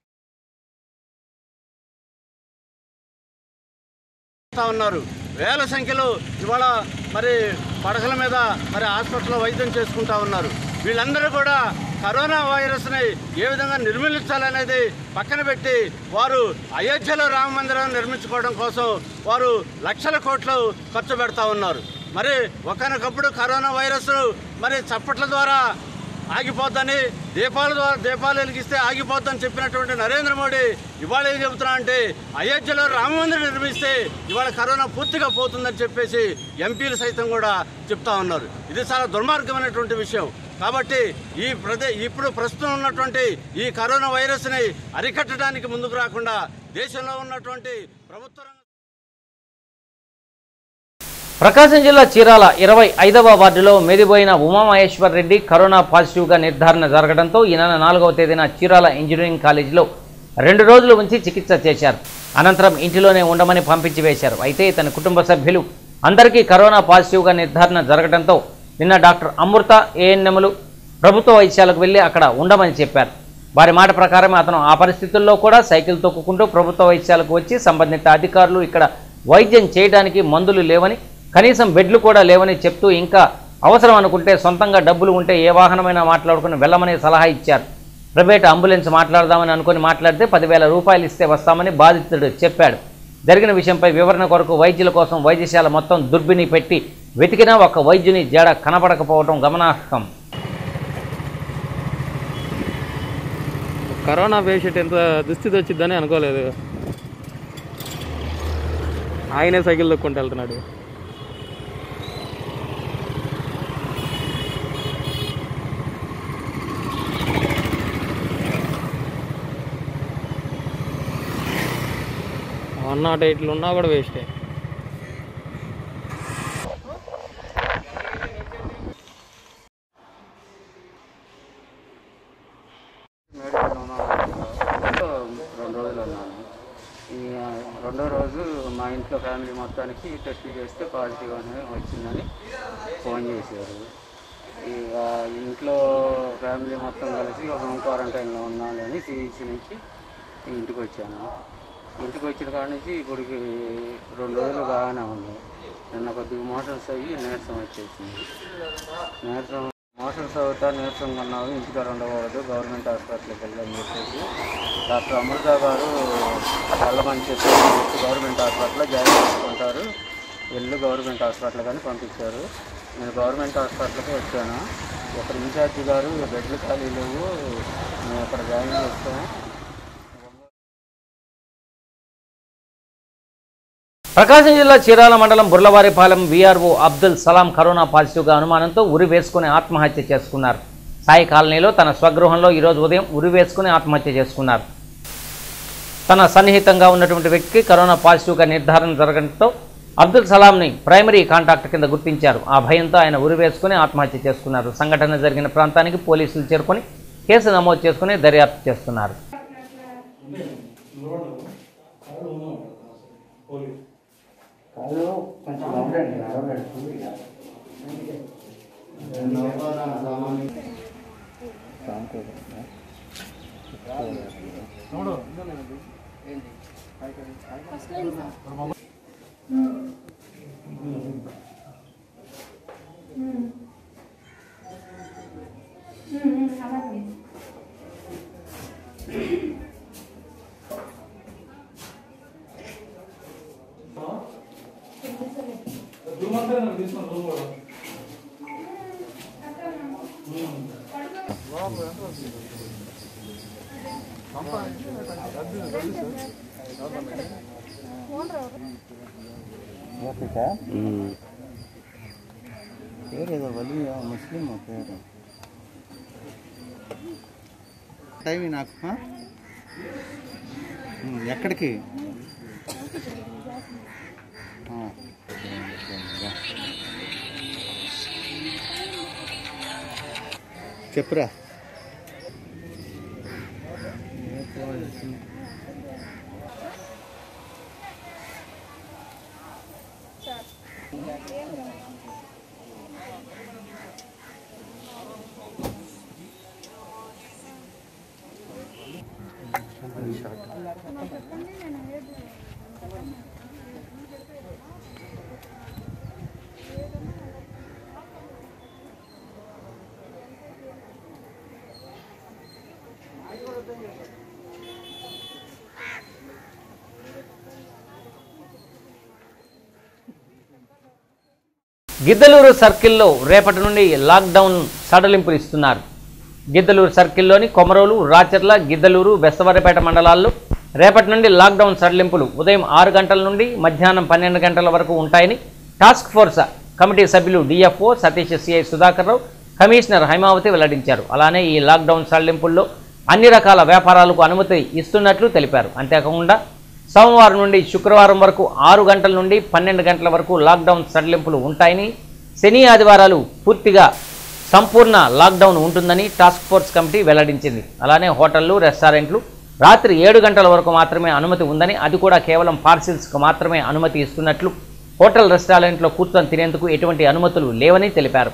చేస్తా ఉన్నారు వేల సంఖ్యలో ఇవాళ మరి పడకల మీద మరి హాస్పిటల్లో వైద్యం చేసుకుంటా ఉన్నారు వీళ్ళందరూ కూడా కరోనా వైరస్ని ఏ విధంగా నిర్మూలించాలనేది పక్కన పెట్టి వారు అయోధ్యలో రామ మందిరం నిర్మించుకోవడం కోసం వారు లక్షల కోట్లు ఖర్చు పెడతా ఉన్నారు మరి ఒకనొకప్పుడు కరోనా వైరస్ మరి చప్పట్ల ద్వారా ఆగిపోద్దని దీపాల ద్వారా దీపాలు వెలిగిస్తే ఆగిపోద్దని చెప్పినటువంటి నరేంద్ర మోడీ ఇవాళ ఏం చెబుతున్నా అంటే అయోధ్యలో రామ మందిరం నిర్మిస్తే ఇవాళ కరోనా పూర్తిగా పోతుందని చెప్పేసి ఎంపీలు సైతం కూడా చెప్తా ఉన్నారు ఇది చాలా దుర్మార్గమైనటువంటి విషయం కాబట్టి ఈ ప్రదే ఇప్పుడు ప్రస్తుతం ఉన్నటువంటి ఈ కరోనా వైరస్ని అరికట్టడానికి ముందుకు రాకుండా దేశంలో ఉన్నటువంటి ప్రభుత్వ రంగ ప్రకాశం జిల్లా చీరాల ఇరవై ఐదవ వార్డులో మెదిపోయిన ఉమామహేశ్వర్ రెడ్డి కరోనా పాజిటివ్గా నిర్ధారణ జరగడంతో ఈ నెల నాలుగవ తేదీన చీరాల ఇంజనీరింగ్ కాలేజీలో రెండు రోజులు ఉంచి చికిత్స చేశారు అనంతరం ఇంటిలోనే ఉండమని పంపించి వేశారు అయితే ఇతని కుటుంబ సభ్యులు అందరికీ కరోనా పాజిటివ్గా నిర్ధారణ జరగడంతో నిన్న డాక్టర్ అమృత ఏఎన్ఎంలు ప్రభుత్వ వైద్యాలకు వెళ్లి అక్కడ ఉండమని చెప్పారు వారి మాట ప్రకారమే అతను ఆ పరిస్థితుల్లో కూడా సైకిల్ తొక్కుకుంటూ ప్రభుత్వ వైద్యాలకు వచ్చి సంబంధిత అధికారులు ఇక్కడ వైద్యం చేయడానికి మందులు లేవని కనీసం బెడ్లు కూడా లేవని చెప్తూ ఇంకా అవసరం అనుకుంటే సొంతంగా డబ్బులు ఉంటే ఏ వాహనమైనా మాట్లాడుకుని వెళ్ళమని సలహా ఇచ్చారు ప్రైవేట్ అంబులెన్స్ మాట్లాడదామని అనుకుని మాట్లాడితే పదివేల రూపాయలు ఇస్తే వస్తామని బాధితుడు చెప్పాడు జరిగిన విషయంపై వివరణ కొరకు వైద్యుల కోసం వైద్యశాల మొత్తం దుర్బిని పెట్టి వెతికినా ఒక వైద్యుని జడ కనపడకపోవడం గమనార్హం కరోనా పేషెంట్ ఎంత దుస్థితి వచ్చిందని అనుకోలేదు ఆయనే సైకిల్ దొక్కుంటూ వెళ్తున్నాడు వన్ నాట్ ఎయిట్లు ఉన్నా కూడా వేస్టే రెండు రోజులు ఉన్నాను ఈ ఆ, రెండో రోజు మా ఇంట్లో ఫ్యామిలీ మొత్తానికి టెస్ట్ చేస్తే పాజిటివ్ అని వచ్చిందని ఫోన్ చేశారు ఈ ఆ, ఇంట్లో ఫ్యామిలీ మొత్తం కలిసి ఒక హోమ్ క్వారంటైన్లో ఉన్నానని సిఇసి నుంచి ఇంటికి వచ్చాను ఇంటికి వచ్చిన కాడ నుంచి ఇప్పటికి రెండు రోజులు బాగానే ఉంది నిన్న కొద్దిగా మోషన్స్ అయ్యి నీరసం వచ్చేసింది నీరసం మోషన్స్ అవుతా నీరసంగా ఉన్నావు ఇంటికాడ ఉండకూడదు గవర్నమెంట్ హాస్పిటల్కి వెళ్ళని చెప్పేసి డాక్టర్ అమృత గారు వెళ్ళమని చెప్పి గవర్నమెంట్ హాస్పిటల్లో జాయిన్ చేసుకుంటారు వెళ్ళి గవర్నమెంట్ హాస్పిటల్ కానీ పంపించారు నేను గవర్నమెంట్ హాస్పిటల్కి వచ్చాను ఇక్కడ ఇన్ఛార్జి గారు బెడ్లు ఖాళీ లేవు మేము ఇక్కడ జాయిన్ చేస్తాము ప్రకాశం జిల్లా చీరాల మండలం బుర్లవారిపాలెం వీఆర్ఓ అబ్దుల్ సలాం కరోనా పాజిటివ్గా అనుమానంతో ఉరి వేసుకుని ఆత్మహత్య చేసుకున్నారు సాయి కాలనీలో తన స్వగృహంలో ఈరోజు ఉదయం ఉరి వేసుకుని ఆత్మహత్య చేసుకున్నారు తన సన్నిహితంగా ఉన్నటువంటి వ్యక్తికి కరోనా పాజిటివ్గా నిర్ధారణ జరగడంతో అబ్దుల్ సలాంని ప్రైమరీ కాంటాక్ట్ కింద గుర్తించారు ఆ భయంతో ఆయన ఉరి వేసుకుని ఆత్మహత్య చేసుకున్నారు సంఘటన జరిగిన ప్రాంతానికి పోలీసులు చేరుకొని కేసు నమోదు చేసుకుని దర్యాప్తు చేస్తున్నారు పేరేదో వలి ముస్లిం పేరు టైం నాకు ఆ? ఉమ్, ఎక్కడికి ఆ. చెప్పురా గిద్దలూరు సర్కిల్లో రేపటి నుండి లాక్డౌన్ సడలింపులు ఇస్తున్నారు గిద్దలూరు సర్కిల్లోని కొమరోలు రాచర్ల గిద్దలూరు బెస్తవారిపేట మండలాల్లో రేపటి నుండి లాక్డౌన్ సడలింపులు ఉదయం ఆరు గంటల నుండి మధ్యాహ్నం పన్నెండు గంటల వరకు ఉంటాయని టాస్క్ ఫోర్స్ కమిటీ సభ్యులు DFO Satish CI Sudhakar Rao commissioner Haimavathi వెల్లడించారు అలానే ఈ లాక్డౌన్ సడలింపుల్లో అన్ని రకాల వ్యాపారాలకు అనుమతి ఇస్తున్నట్లు తెలిపారు అంతేకాకుండా సోమవారం నుండి శుక్రవారం వరకు ఆరు గంటల నుండి పన్నెండు గంటల వరకు లాక్డౌన్ సడలింపులు ఉంటాయని శని ఆదివారాలు పూర్తిగా సంపూర్ణ లాక్డౌన్ ఉంటుందని టాస్క్ ఫోర్స్ కమిటీ వెల్లడించింది అలానే హోటళ్లు రెస్టారెంట్లు రాత్రి ఏడు గంటల వరకు మాత్రమే అనుమతి ఉందని అది కూడా కేవలం పార్సిల్స్కు మాత్రమే అనుమతి ఇస్తున్నట్లు హోటల్ రెస్టారెంట్లో కూర్చొని తినేందుకు ఎటువంటి అనుమతులు లేవని తెలిపారు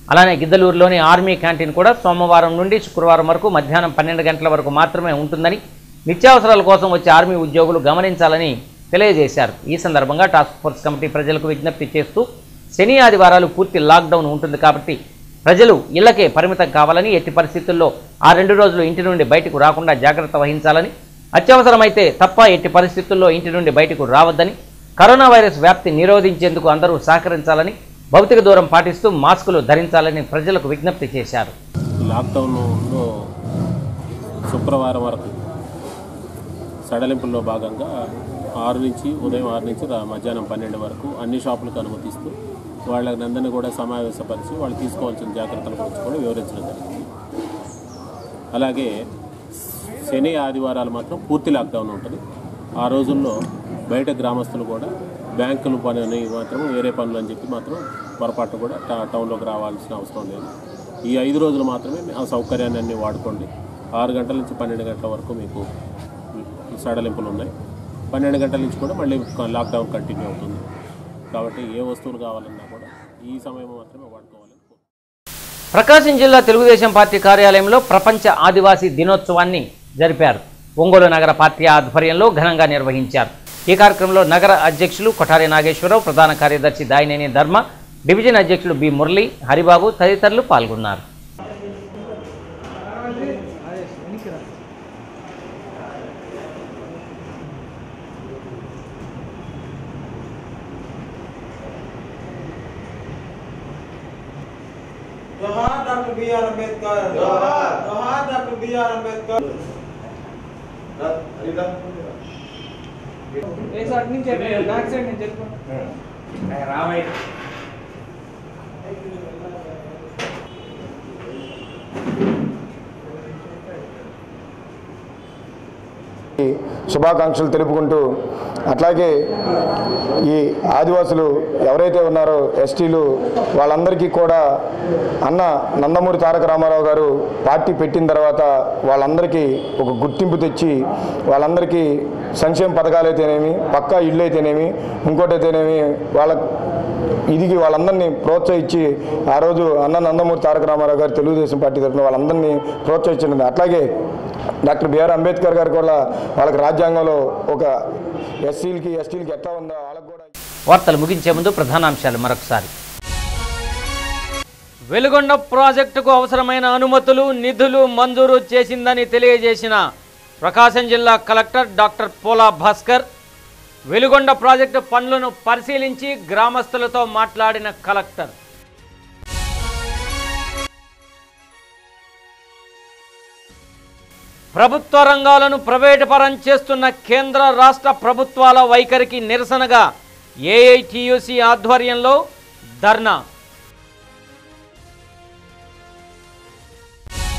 అలానే గిద్దలూరులోని ఆర్మీ క్యాంటీన్ కూడా సోమవారం నుండి శుక్రవారం వరకు మధ్యాహ్నం పన్నెండు గంటల వరకు మాత్రమే ఉంటుందని నిత్యావసరాల కోసం వచ్చే ఆర్మీ ఉద్యోగులు గమనించాలని తెలియజేశారు ఈ సందర్భంగా టాస్క్ ఫోర్స్ కమిటీ ప్రజలకు విజ్ఞప్తి చేస్తూ శని ఆదివారాలు పూర్తి లాక్డౌన్ ఉంటుంది కాబట్టి ప్రజలు ఇళ్లకే పరిమితం కావాలని ఎట్టి పరిస్థితుల్లో ఆ రెండు రోజులు ఇంటి నుండి బయటకు రాకుండా జాగ్రత్త వహించాలని అత్యవసరమైతే తప్ప ఎట్టి పరిస్థితుల్లో ఇంటి నుండి బయటకు రావద్దని కరోనా వైరస్ వ్యాప్తి నిరోధించేందుకు అందరూ సహకరించాలని భౌతిక దూరం పాటిస్తూ మాస్కులు ధరించాలని ప్రజలకు విజ్ఞప్తి చేశారు లాక్డౌన్లో శుక్రవారం వరకు సడలింపుల్లో భాగంగా ఆరు నుంచి ఉదయం ఆరు నుంచి రా- మధ్యాహ్నం పన్నెండు వరకు అన్ని షాపులకు అనుమతిస్తూ వాళ్ళందరినీ కూడా సమావేశపరిచి వాళ్ళు తీసుకోవాల్సిన జాగ్రత్తల గురించి కూడా వివరించడం జరిగింది అలాగే శని ఆదివారాలు మాత్రం పూర్తి లాక్డౌన్ ఉంటుంది ఆ రోజుల్లో బయట గ్రామస్తులు కూడా బ్యాంకులు పని అని మాత్రం వేరే పనులు అని చెప్పి మాత్రం పొరపాటు కూడా టా- టౌన్లోకి రావాల్సిన అవసరం లేదు ఈ ఐదు రోజులు మాత్రమే ఆ సౌకర్యాన్ని అన్ని వాడుకోండి ఆరు గంటల నుంచి పన్నెండు గంటల వరకు మీకు సడలింపులు ఉన్నాయి పన్నెండు గంటల నుంచి కూడా మళ్ళీ లాక్డౌన్ కంటిన్యూ అవుతుంది కాబట్టి ఏ వస్తువులు కావాలన్నా కూడా ఈ సమయం మాత్రమే వాడుకోవాలి ప్రకాశం జిల్లా తెలుగుదేశం పార్టీ కార్యాలయంలో ప్రపంచ ఆదివాసీ దినోత్సవాన్ని జరిపారు ఒంగోలు నగర పార్టీ ఆధ్వర్యంలో ఘనంగా నిర్వహించారు ఈ కార్యక్రమంలో నగర అధ్యక్షులు కొఠారి నాగేశ్వరరావు ప్రధాన కార్యదర్శి దాయినేని ధర్మ డివిజన్ అధ్యక్షులు బి మురళి హరిబాబు తదితరులు పాల్గొన్నారు जोहार डॉक्टर बी आर अम्बेडकर जोहार जोहार डॉक्टर बी आर अम्बेडकर ఏ సైడ్ నుంచి బ్యాక్ సైడ్ నుంచి వెళ్ళిపో రావయ్య శుభాకాంక్షలు తెలుపుకుంటూ అట్లాగే ఈ ఆదివాసులు ఎవరైతే ఉన్నారో ఎస్టీలు వాళ్ళందరికీ కూడా అన్న నందమూరి తారక రామారావు గారు పార్టీ పెట్టిన తర్వాత వాళ్ళందరికీ ఒక గుర్తింపు తెచ్చి వాళ్ళందరికీ సంక్షేమ పథకాలు అయితేనేమి పక్కా ఇళ్ళు అయితేనేమి ఇంకోటైతేనేమి వాళ్ళ ఇదికి వాళ్ళందరినీ ప్రోత్సహించి ఆ రోజు అన్న నందమూరి తారక రామారావు గారు తెలుగుదేశం పార్టీ తరఫున వాళ్ళందరినీ ప్రోత్సహించింది అట్లాగే డాక్టర్ బిఆర్ అంబేద్కర్ గారు కూడా వాళ్ళకి రాజ్యాంగంలో ఒక ఎస్సీలకి ఎస్టీలకి ఎట్లా ఉందో వాళ్ళకి కూడా వార్తలు ముగించే ముందు ప్రధానాంశాలు మరొకసారి వెలుగొండ ప్రాజెక్టుకు అవసరమైన అనుమతులు నిధులు మంజూరు చేసిందని తెలియజేసిన ప్రకాశం జిల్లా కలెక్టర్ డాక్టర్ పోలా భాస్కర్ వెలుగొండ ప్రాజెక్టు పనులను పరిశీలించి గ్రామస్తులతో మాట్లాడిన కలెక్టర్ ప్రభుత్వ రంగాలను ప్రైవేటుపరం చేస్తున్న కేంద్ర రాష్ట్ర ప్రభుత్వాల వైఖరికి నిరసనగా ఏఐటియుసి ఆధ్వర్యంలో ధర్నా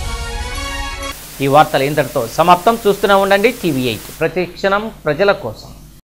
ఈ వార్తలు ఇంతటితో సమాప్తం చూస్తూనే ఉండండి టీవీ ఎయిట్ ప్రతి క్షణం ప్రజల కోసం